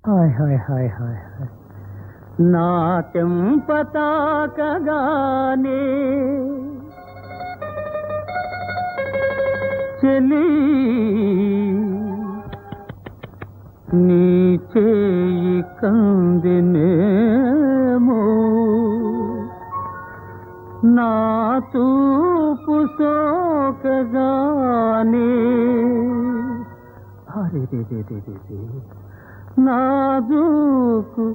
hi హాయ్ హాయ్ హాయ్ హాయ్ నా తెంపతాకగానే చెలి నీ చేయి కందినేమో నా తూపు సోకగానే అరే రే రే రే రే రే నాజూకు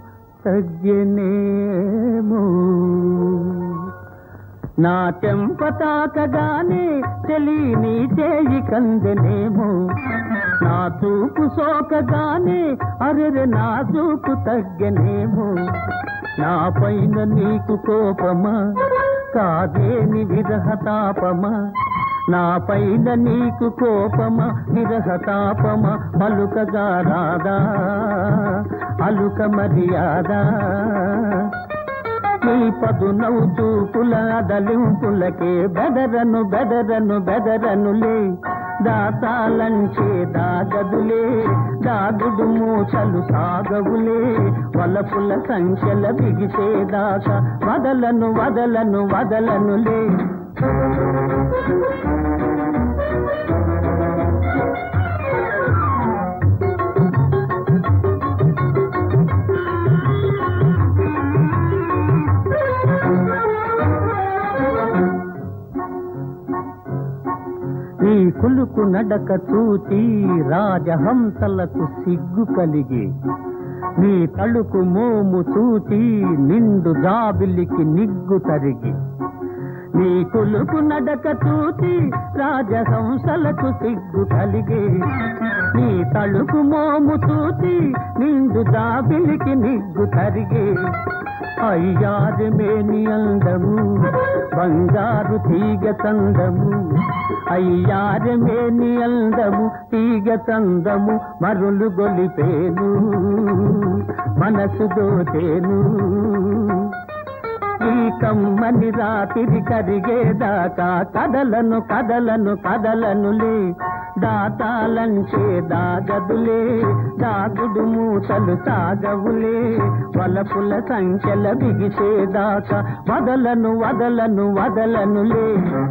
తగ్గనేమో నా చెంప తాకగానే చెలి నీ చేయి కందనేమో నా చూపు సోకగానే అరెరె నా చూపు తగ్గనేమో నా పైన నీకు కోపమా కాదేని విరహతాపమా నా పైన నీకు కోపమా విరహతాపమా పలుకగా రాదా అలుక మర్యాద నీ పదు నవ్వుచూపుల దలింపులకే బెదరను బెదరను బెదరనులే దాతాలంచే దాగదులే దాగుడు మూచలు సాగవులే వలపుల సంఖ్యల బిగిసేదాకా వదలను వదలను వదలనులే నీ కులుకు నడక చూచి రాజహంసలకు సిగ్గు కలిగి నీ తలుకు మోము చూచి నిండు జాబిలికి నిగ్గు తరిగి నీ కులుకు నడక చూచి రాజహంసలకు సిగ్గు కలిగి నీ తలుకు మోము చూచి నిండు జాబిలికి నిగ్గు తరిగి అయ్యారు మేని అందము బంగారు తీగ చందము అయ్యారు మేని అందము తీగ చందము మరులు గొలిపేను మనసు దోచేను ఈ కమ్మని రాత్రి కరిగేదాకా కదలను కదలను కదలనులే దాతాలంచే దాగదులే దాగుడు మూటలు సాగవులే వలపుల సంఖ్యల బిగిసేదాకా వదలను వదలను వదలనులే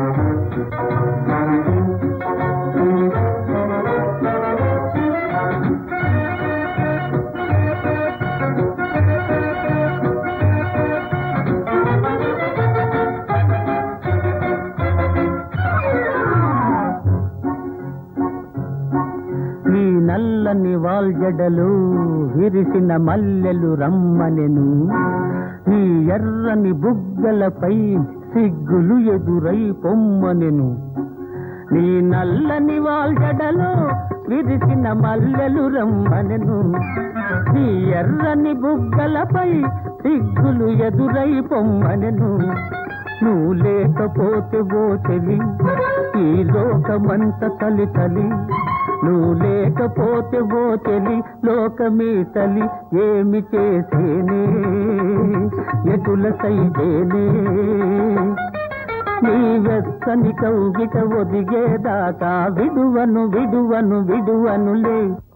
నీ నల్లని వాల్జడలు విరిసిన మల్లెలు రమ్మనెను నీ ఎర్రని బుగ్గలపై సిగ్గులు ఎదురై పొమ్మనెను నీ నల్లని వాల్జడలు విరిసిన మల్లెలు రమ్మనెను నీ ఎర్రని బుగ్గలపై సిగ్గులు ఎదురై పొమ్మనెను నువ్వు లేకపోతే ఓ చెలి ఈ లోకమంత తలి తలి నువ్వు లేకపోతే ఓ తెలి లోకమే తలి ఏమి చేసేనే ఎటుల సైదేనే నీ వెచ్చని కౌగిట ఒదిగేదాకా విడువను విడువను విడువనులే